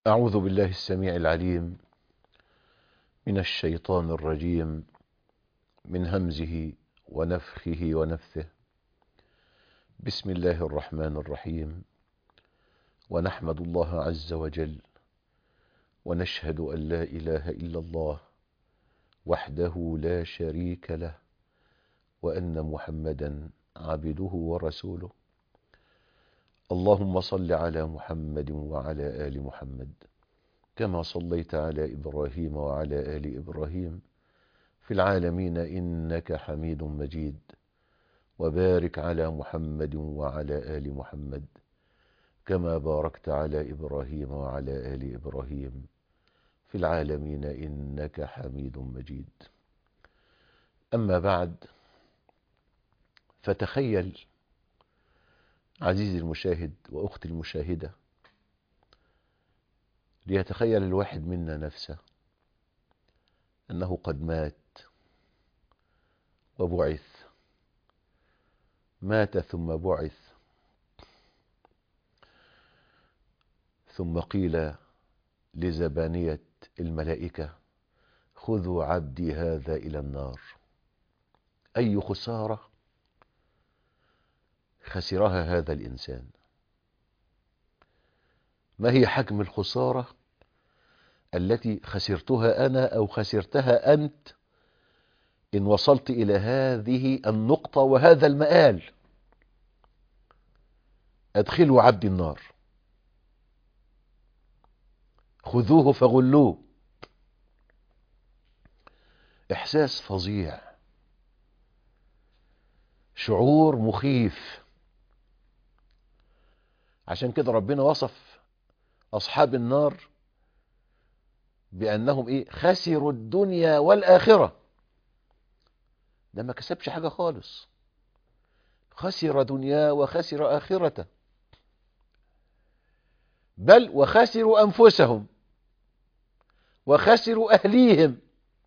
أعوذ بالله السميع العليم من الشيطان الرجيم من همزه ونفخه ونفثه بسم الله الرحمن الرحيم ونحمد الله عز وجل ونشهد أن لا إله إلا الله وحده لا شريك له وأن محمدا عبده ورسوله اللهم صل على محمد وعلى آل محمد كما صليت على إبراهيم وعلى آل إبراهيم في العالمين إنك حميد مجيد وبارك على محمد وعلى آل محمد كما باركت على إبراهيم وعلى آل إبراهيم في العالمين إنك حميد مجيد أما بعد فتخيل عزيزي المشاهد وأختي المشاهدة ليتخيل الواحد منا نفسه أنه قد مات وبعث مات ثم بعث ثم قيل لزبانية الملائكة خذوا عبدي هذا إلى النار أي خسارة خسرها هذا الإنسان ما هي حجم الخسارة التي خسرتها أنا أو خسرتها أنت إن وصلت إلى هذه النقطة وهذا المآل أدخلوا عبدي النار خذوه فغلوه إحساس فظيع شعور مخيف عشان كده ربنا وصف أصحاب النار بأنهم إيه خسروا الدنيا والآخرة ده ما كسبش حاجة خالص خسر دنيا وخسر آخرته بل وخسروا أنفسهم وخسروا أهليهم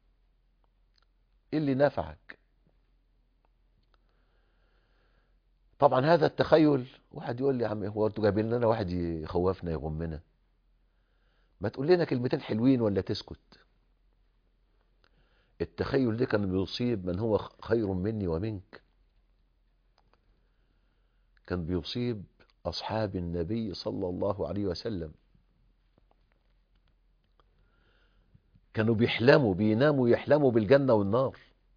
اللي نفعك طبعا هذا التخيل واحد يقول لي يا عم هو انتوا جايبين لنا واحد يخوفنا يغمنا ما تقول لنا كلمتين حلوين ولا تسكت التخيل ده كان بيصيب من هو خير مني ومنك كان بيصيب أصحاب النبي صلى الله عليه وسلم كانوا بيحلموا بيناموا يحلموا بالجنة والنار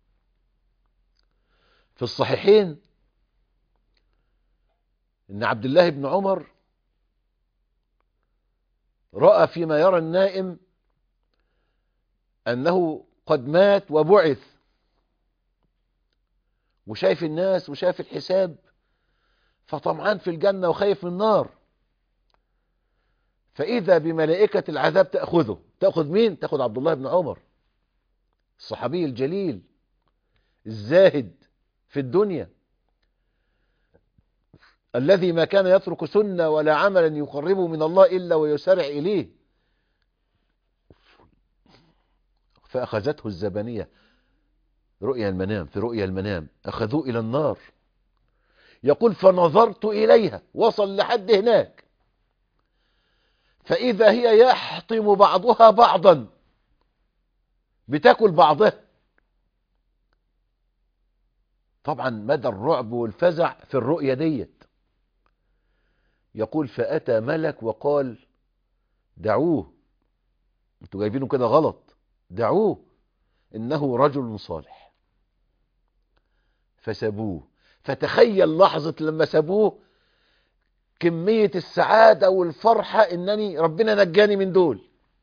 في الصحيحين ان عبد الله بن عمر رأى فيما يرى النائم أنه قد مات وبعث وشايف الناس وشايف الحساب فطمعان في الجنة وخايف من النار فإذا بملائكة العذاب تأخذه تأخذ مين؟ تأخذ عبد الله بن عمر الصحابي الجليل الزاهد في الدنيا الذي ما كان يترك سنة ولا عملا يقربه من الله إلا ويسارع إليه فأخذته الزبانية رؤيا المنام في رؤيا المنام أخذوه إلى النار يقول فنظرت إليها وصل لحد هناك فإذا هي يحطم بعضها بعضا بتاكل بعضها طبعا مدى الرعب والفزع في الرؤية ديت يقول فأتى ملك وقال دعوه انتوا جايبينه كده غلط دعوه إنه رجل صالح فسابوه فتخيل لحظة لما سابوه كمية السعادة والفرحة إنني ربنا نجاني من دول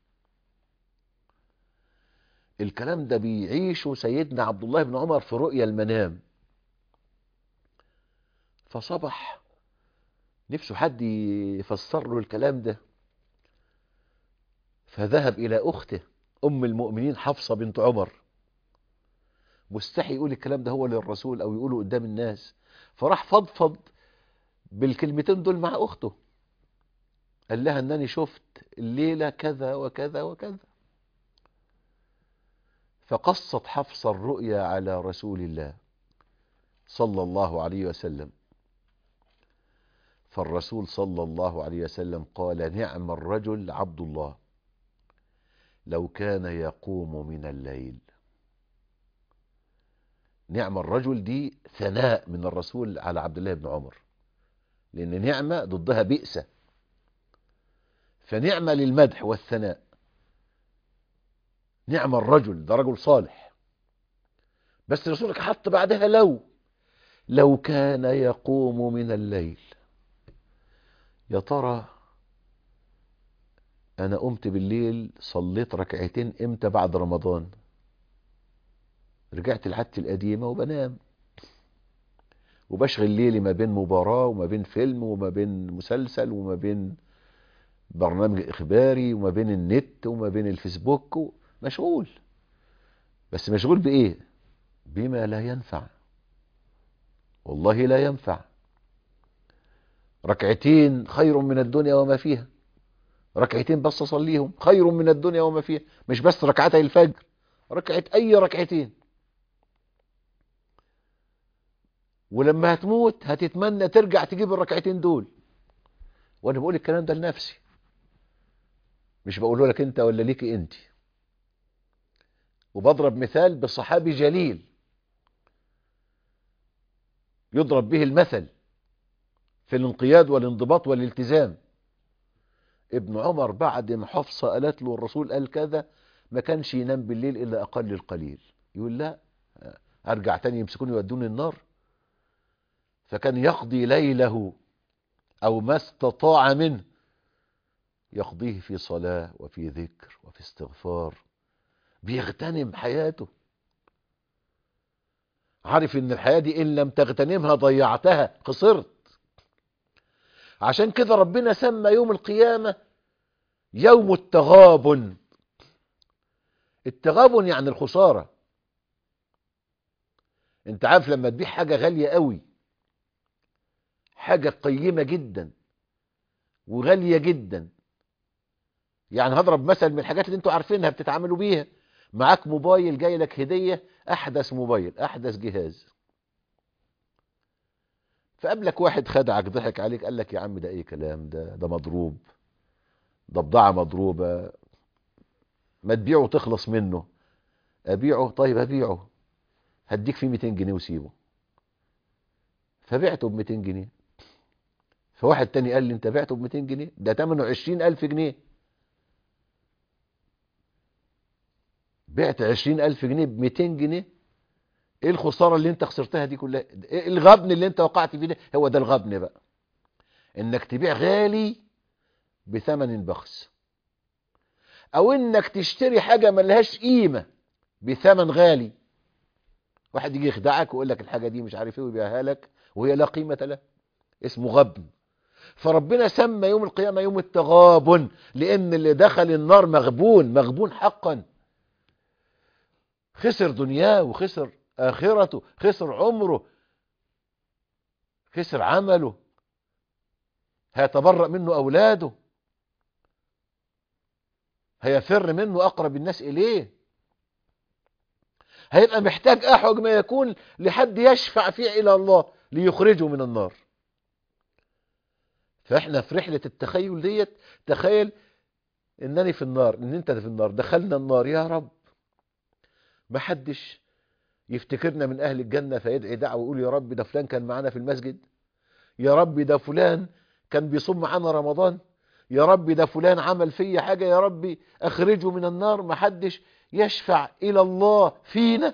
الكلام ده بيعيشه سيدنا عبد الله بن عمر في رؤيا المنام فصبح نفسه حد يفسر له الكلام ده فذهب إلى أخته أم المؤمنين حفصة بنت عمر مستحي يقول الكلام ده هو للرسول أو يقوله قدام الناس فراح فضفض بالكلمتين دول مع أخته قال لها أنني شفت الليلة كذا وكذا وكذا فقصت حفصة الرؤيا على رسول الله صلى الله عليه وسلم فالرسول صلى الله عليه وسلم قال نعم الرجل عبد الله لو كان يقوم من الليل نعم الرجل دي ثناء من الرسول على عبد الله بن عمر لأن نعمة ضدها بئسة فنعمة للمدح والثناء نعم الرجل ده رجل صالح بس رسولك حط بعدها لو لو كان يقوم من الليل يا ترى انا قمت بالليل صليت ركعتين امتى بعد رمضان رجعت لعادتي القديمه وبنام وبشغل ليلي ما بين مباراه وما بين فيلم وما بين مسلسل وما بين برنامج اخباري وما بين النت وما بين الفيسبوك مشغول بس مشغول بايه بما لا ينفع والله لا ينفع ركعتين خير من الدنيا وما فيها ركعتين بس صليهم خير من الدنيا وما فيها مش بس ركعتي الفجر ركعة اي ركعتين ولما هتموت هتتمنى ترجع تجيب الركعتين دول وانا بقول الكلام ده لنفسي مش بقوله لك انت ولا ليكي انت وبضرب مثال بصحابي جليل يضرب به المثل في الانقياد والانضباط والالتزام ابن عمر بعد ما حفصة قالت له الرسول قال كذا ما كانش ينام بالليل إلا أقل القليل يقول لا أرجع تاني يمسكوني يودوني النار فكان يقضي ليله أو ما استطاع منه يقضيه في صلاة وفي ذكر وفي استغفار بيغتنم حياته عارف ان الحياة دي ان لم تغتنمها ضيعتها خسرت عشان كده ربنا سمى يوم القيامة يوم التغابن التغابن يعني الخسارة انت عارف لما تبيع حاجة غالية قوي حاجة قيمة جدا وغالية جدا يعني هضرب مثل من الحاجات اللي انتوا عارفينها بتتعاملوا بيها معاك موبايل جاي لك هدية احدث موبايل احدث جهاز فقابلك واحد خدعك ضحك عليك قال لك يا عم ده ايه كلام ده ده مضروب ده بضاعة مضروبة ما تبيعه تخلص منه ابيعه طيب ابيعه هديك فيه 200 جنيه وسيبه فبعته ب 200 جنيه فواحد تاني قال لي انت بعته ب 200 جنيه ده ثمنه 20000 جنيه بعت 20000 جنيه ب 200 جنيه ايه الخساره اللي انت خسرتها دي كلها ايه الغبن اللي انت وقعت فيه ده هو ده الغبن بقى انك تبيع غالي بثمن بخس او انك تشتري حاجه ملهاش قيمه بثمن غالي واحد يجي يخدعك ويقول لك الحاجه دي مش عارف ايه ويبيعها لك وهي لا قيمه لها اسمه غبن فربنا سمى يوم القيامه يوم التغابن لان اللي دخل النار مغبون مغبون حقا خسر دنياه وخسر آخرته خسر عمره خسر عمله هيتبرأ منه أولاده هيفر منه أقرب الناس إليه هيبقى محتاج أحوج ما يكون لحد يشفع فيه إلى الله ليخرجه من النار فإحنا في رحلة التخيل ديت تخيل إنني في النار إن أنت في النار دخلنا النار يا رب ما حدش يفتكرنا من أهل الجنة فيدعي دعوة ويقول يا رب ده فلان كان معانا في المسجد يا رب ده فلان كان بيصوم معانا رمضان يا رب ده فلان عمل فيا حاجة يا رب أخرجه من النار ما حدش يشفع إلى الله فينا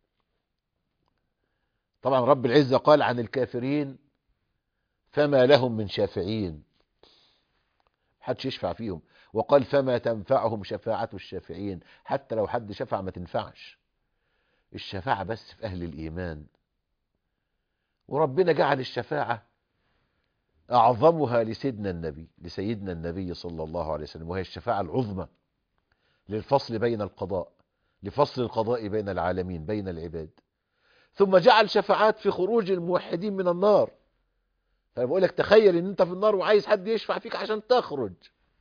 طبعا رب العزة قال عن الكافرين فما لهم من شافعين حدش يشفع فيهم وقال فما تنفعهم شفاعة الشافعين حتى لو حد شفع ما تنفعش الشفاعة بس في أهل الإيمان وربنا جعل الشفاعة أعظمها لسيدنا النبي لسيدنا النبي صلى الله عليه وسلم وهي الشفاعة العظمى للفصل بين القضاء لفصل القضاء بين العالمين بين العباد ثم جعل شفاعات في خروج الموحدين من النار فأنا بقول لك تخيل ان انت في النار وعايز حد يشفع فيك عشان تخرج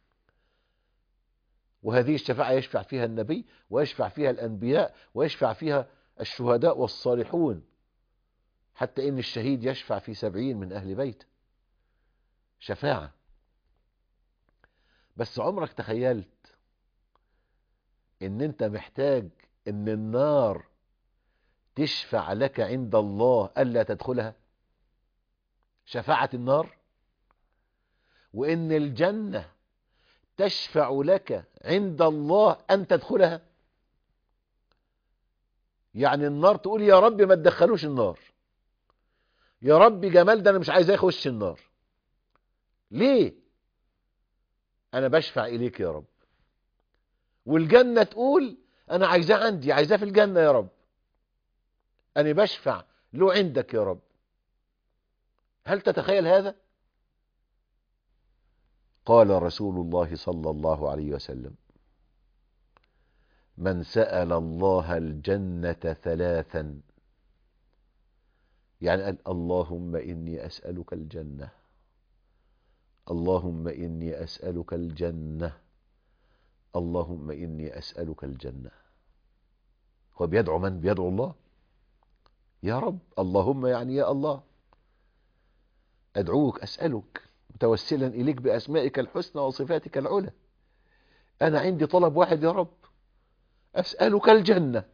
وهذه الشفاعة يشفع فيها النبي ويشفع فيها الأنبياء ويشفع فيها الشهداء والصالحون حتى إن الشهيد يشفع في سبعين من أهل بيته شفاعة بس عمرك تخيلت ان انت محتاج ان النار تشفع لك عند الله ألا تدخلها شفاعة النار وإن الجنة تشفع لك عند الله أن تدخلها يعني النار تقول يا رب ما تدخلوش النار يا رب جمال ده أنا مش عايز يخش النار ليه أنا بشفع إليك يا رب والجنة تقول أنا عايزاه عندي عايزاه في الجنة يا رب أنا بشفع له عندك يا رب هل تتخيل هذا قال رسول الله صلى الله عليه وسلم من سأل الله الجنة ثلاثا يعني قال اللهم إني أسألك الجنة اللهم إني أسألك الجنة اللهم إني أسألك الجنة هو بيدعو من بيدعو الله يا رب اللهم يعني يا الله أدعوك أسألك متوسلا إليك بأسمائك الحسنى وصفاتك العلى أنا عندي طلب واحد يا رب أسألك الجنة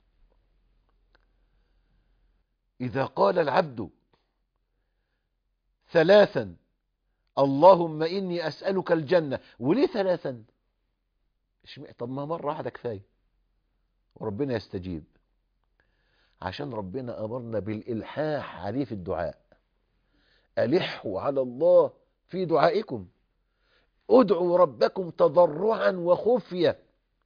إذا قال العبد ثلاثا اللهم إني أسألك الجنة وليه ثلاثا طب ما مرة واحدة كفاية وربنا يستجيب عشان ربنا أمرنا بالإلحاح عليه في الدعاء ألحوا على الله في دعائكم ادعوا ربكم تضرعا وخفية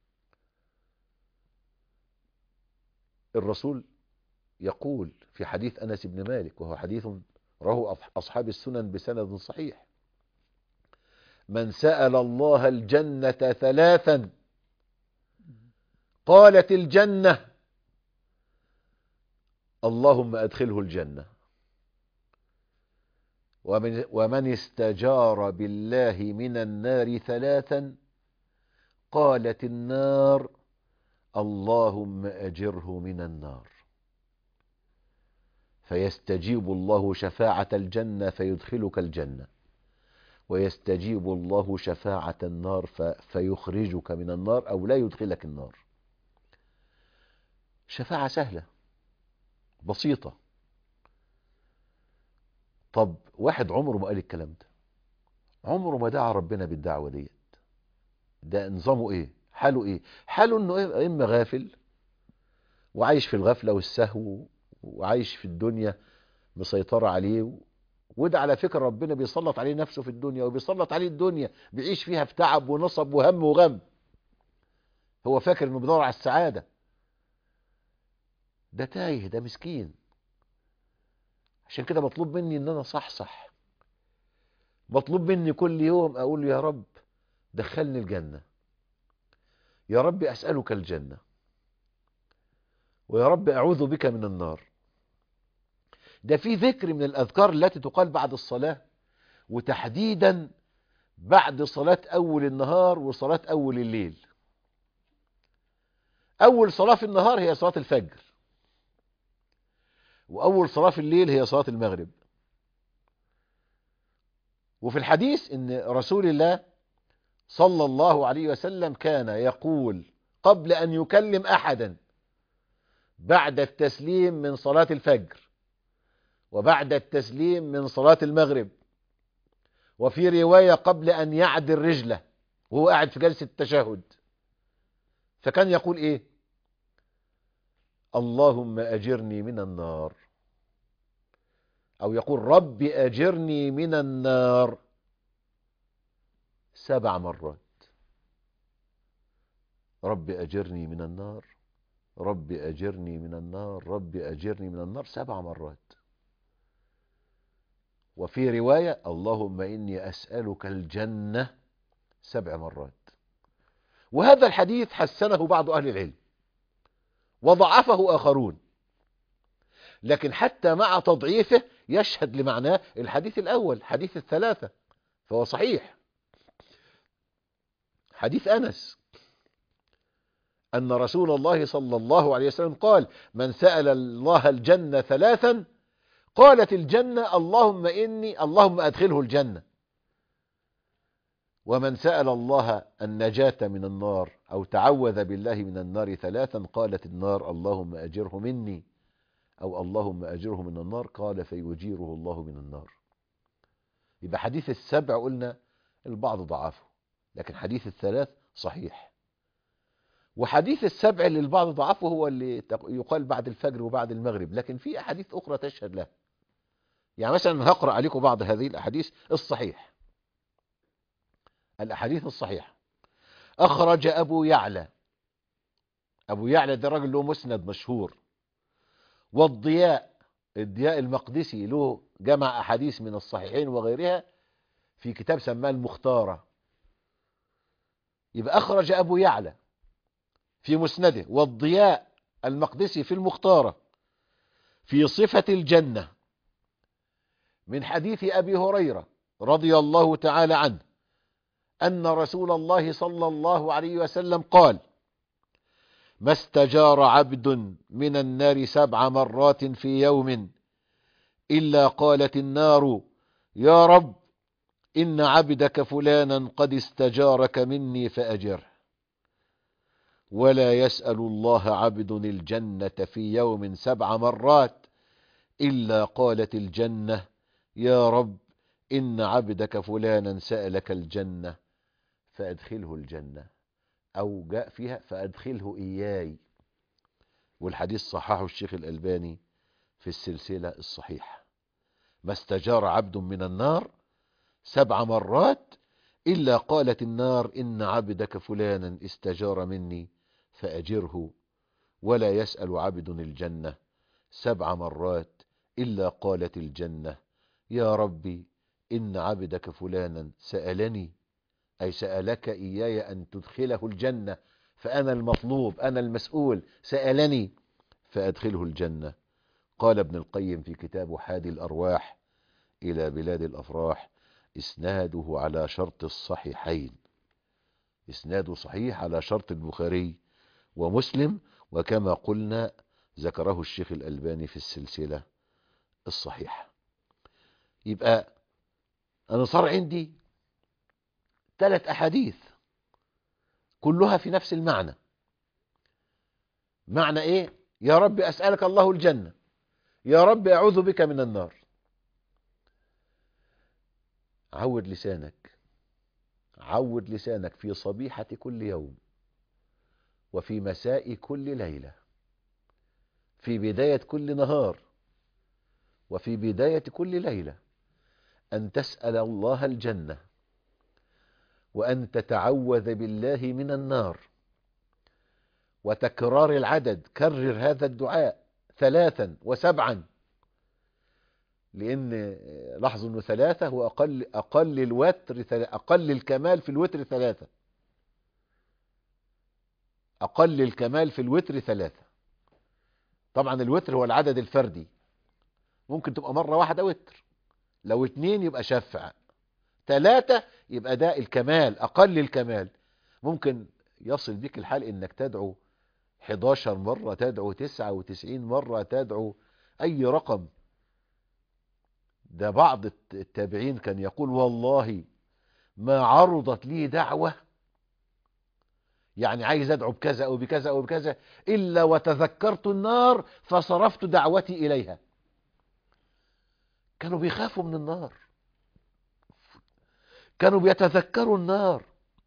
الرسول يقول في حديث أنس بن مالك وهو حديث رواه أصحاب السنن بسند صحيح من سأل الله الجنة ثلاثا قالت الجنة اللهم أدخله الجنة ومن, ومن استجار بالله من النار ثلاثا قالت النار اللهم أجره من النار فيستجيب الله شفاعة الجنة فيدخلك الجنة ويستجيب الله شفاعة النار فيخرجك من النار أو لا يدخلك النار شفاعة سهلة بسيطة طب واحد عمره ما قال الكلام ده عمره ما دعا ربنا بالدعوة ديت ده نظامه ايه حاله ايه حاله انه إيه؟ اما غافل وعايش في الغفلة والسهو وعايش في الدنيا مسيطرة عليه وده على فكرة ربنا بيسلط عليه نفسه في الدنيا وبيسلط عليه الدنيا بيعيش فيها في تعب ونصب وهم وغم هو فاكر انه بيدور على السعادة ده تايه ده مسكين عشان كده مطلوب مني ان انا صحصح مطلوب مني كل يوم اقول يا رب دخلني الجنة يا رب اسألك الجنة ويا رب اعوذ بك من النار ده في ذكر من الاذكار التي تقال بعد الصلاة وتحديدا بعد صلاة اول النهار وصلاة اول الليل اول صلاة في النهار هي صلاة الفجر وأول صلاة في الليل هي صلاة المغرب وفي الحديث ان رسول الله صلى الله عليه وسلم كان يقول قبل أن يكلم أحدا بعد التسليم من صلاة الفجر وبعد التسليم من صلاة المغرب وفي رواية قبل أن يعدل رجله وهو قاعد في جلسة التشهد فكان يقول إيه اللهم أجرني من النار أو يقول رب أجرني من النار سبع مرات رب أجرني من النار رب أجرني من النار رب أجرني من النار سبع مرات وفي رواية اللهم إني أسألك الجنة سبع مرات وهذا الحديث حسنه بعض أهل العلم وضعفه آخرون لكن حتى مع تضعيفه يشهد لمعناه الحديث الأول حديث الثلاثة فهو صحيح حديث أنس أن رسول الله صلى الله عليه وسلم قال من سأل الله الجنة ثلاثا قالت الجنة اللهم إني اللهم أدخله الجنة ومن سأل الله النجاة من النار أو تعوذ بالله من النار ثلاثا قالت النار اللهم أجره مني أو اللهم أجره من النار قال فيجيره الله من النار يبقى حديث السبع قلنا البعض ضعفه لكن حديث الثلاث صحيح وحديث السبع اللي البعض ضعفه هو اللي يقال بعد الفجر وبعد المغرب لكن في أحاديث أخرى تشهد له يعني مثلا هقرأ عليكم بعض هذه الأحاديث الصحيح الأحاديث الصحيحة أخرج أبو يعلى أبو يعلى ده راجل له مسند مشهور والضياء الضياء المقدسي له جمع أحاديث من الصحيحين وغيرها في كتاب سماه المختارة يبقى أخرج أبو يعلى في مسنده والضياء المقدسي في المختارة في صفة الجنة من حديث أبي هريرة رضي الله تعالى عنه أن رسول الله صلى الله عليه وسلم قال ما استجار عبد من النار سبع مرات في يوم إلا قالت النار يا رب إن عبدك فلانا قد استجارك مني فأجره ولا يسأل الله عبد الجنة في يوم سبع مرات إلا قالت الجنة يا رب إن عبدك فلانا سألك الجنة فأدخله الجنة أو جاء فيها فأدخله إياي والحديث صححه الشيخ الألباني في السلسلة الصحيحة ما استجار عبد من النار سبع مرات إلا قالت النار إن عبدك فلانا استجار مني فأجره ولا يسأل عبد الجنة سبع مرات إلا قالت الجنة يا ربي إن عبدك فلانا سألني أي سألك إياي أن تدخله الجنة فأنا المطلوب أنا المسؤول سألني فأدخله الجنة قال ابن القيم في كتاب حادي الأرواح إلى بلاد الأفراح إسناده على شرط الصحيحين إسناده صحيح على شرط البخاري ومسلم وكما قلنا ذكره الشيخ الألباني في السلسلة الصحيحة يبقى أنا صار عندي ثلاث أحاديث كلها في نفس المعنى معنى إيه يا رب أسألك الله الجنة يا رب أعوذ بك من النار عود لسانك عود لسانك في صبيحة كل يوم وفي مساء كل ليلة في بداية كل نهار وفي بداية كل ليلة أن تسأل الله الجنة وأن تتعوذ بالله من النار وتكرار العدد كرر هذا الدعاء ثلاثا وسبعا لأن لاحظوا أنه ثلاثة هو أقل, أقل الوتر أقل الكمال في الوتر ثلاثة أقل الكمال في الوتر ثلاثة طبعا الوتر هو العدد الفردي ممكن تبقى مرة واحدة وتر لو اتنين يبقى شفع ثلاثة يبقى ده الكمال أقل الكمال ممكن يصل بك الحال إنك تدعو 11 مرة تدعو 99 مرة تدعو أي رقم ده بعض التابعين كان يقول والله ما عرضت لي دعوة يعني عايز أدعو بكذا أو بكذا أو بكذا إلا وتذكرت النار فصرفت دعوتي إليها كانوا بيخافوا من النار كانوا بيتذكروا النار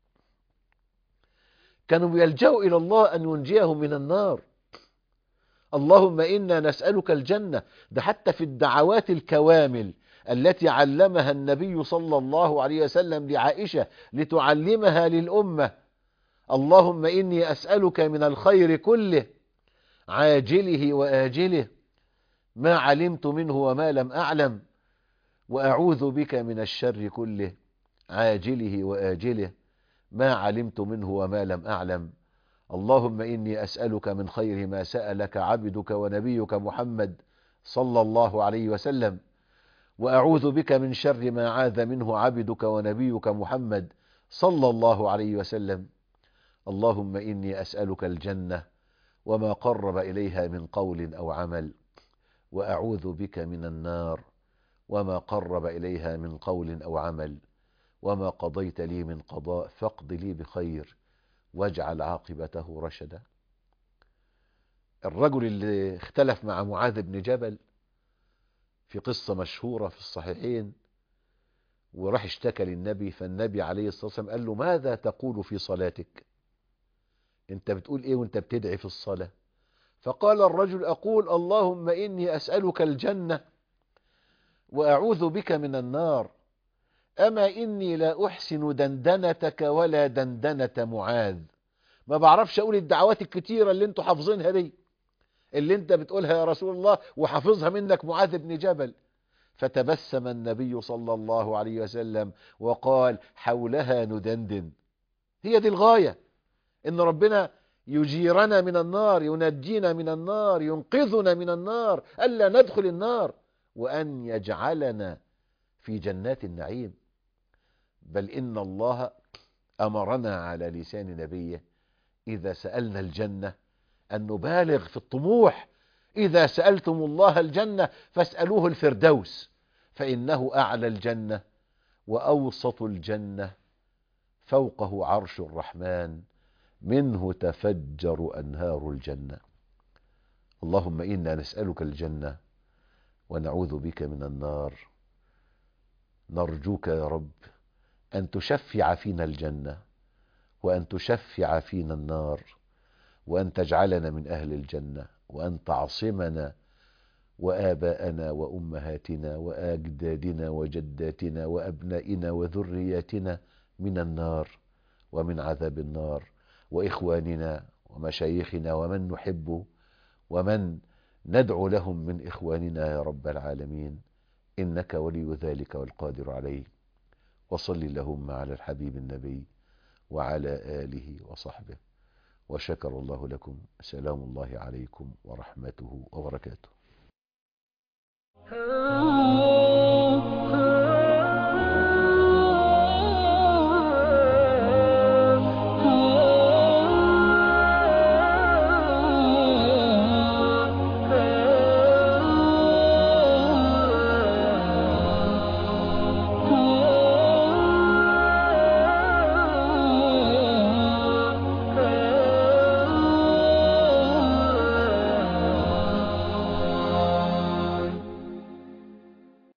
كانوا بيلجأوا إلى الله أن ينجيهم من النار اللهم إنا نسألك الجنة ده حتى في الدعوات الكوامل التي علمها النبي صلى الله عليه وسلم لعائشة لتعلمها للأمة اللهم إني أسألك من الخير كله عاجله وآجله ما علمت منه وما لم أعلم وأعوذ بك من الشر كله عاجله وآجله ما علمت منه وما لم أعلم اللهم إني أسألك من خير ما سألك عبدك ونبيك محمد صلى الله عليه وسلم وأعوذ بك من شر ما عاذ منه عبدك ونبيك محمد صلى الله عليه وسلم اللهم إني أسألك الجنة وما قرب إليها من قول أو عمل وأعوذ بك من النار وما قرب إليها من قول أو عمل وما قضيت لي من قضاء فاقض لي بخير واجعل عاقبته رشدا الرجل اللي اختلف مع معاذ بن جبل في قصة مشهورة في الصحيحين وراح اشتكى للنبي فالنبي عليه الصلاة والسلام قال له ماذا تقول في صلاتك انت بتقول ايه وانت بتدعي في الصلاة فقال الرجل اقول اللهم اني اسألك الجنة واعوذ بك من النار اما اني لا احسن دندنتك ولا دندنة معاذ ما بعرفش اقول الدعوات الكتيرة اللي انتوا حافظينها دي اللي انت بتقولها يا رسول الله وحافظها منك معاذ بن جبل فتبسم النبي صلى الله عليه وسلم وقال حولها ندندن هي دي الغاية ان ربنا يجيرنا من النار ينجينا من النار ينقذنا من النار ألا ندخل النار وأن يجعلنا في جنات النعيم بل إن الله أمرنا على لسان نبيه إذا سألنا الجنة أن نبالغ في الطموح إذا سألتم الله الجنة فاسألوه الفردوس فإنه أعلى الجنة وأوسط الجنة فوقه عرش الرحمن منه تفجر أنهار الجنة اللهم إنا نسألك الجنة ونعوذ بك من النار نرجوك يا رب أن تشفع فينا الجنة وأن تشفع فينا النار وأن تجعلنا من أهل الجنة وأن تعصمنا وآباءنا وأمهاتنا وأجدادنا وجداتنا وأبنائنا وذرياتنا من النار ومن عذاب النار وإخواننا ومشايخنا ومن نحب ومن ندعو لهم من إخواننا يا رب العالمين إنك ولي ذلك والقادر عليه وصل اللهم على الحبيب النبي وعلى آله وصحبه وشكر الله لكم سلام الله عليكم ورحمته وبركاته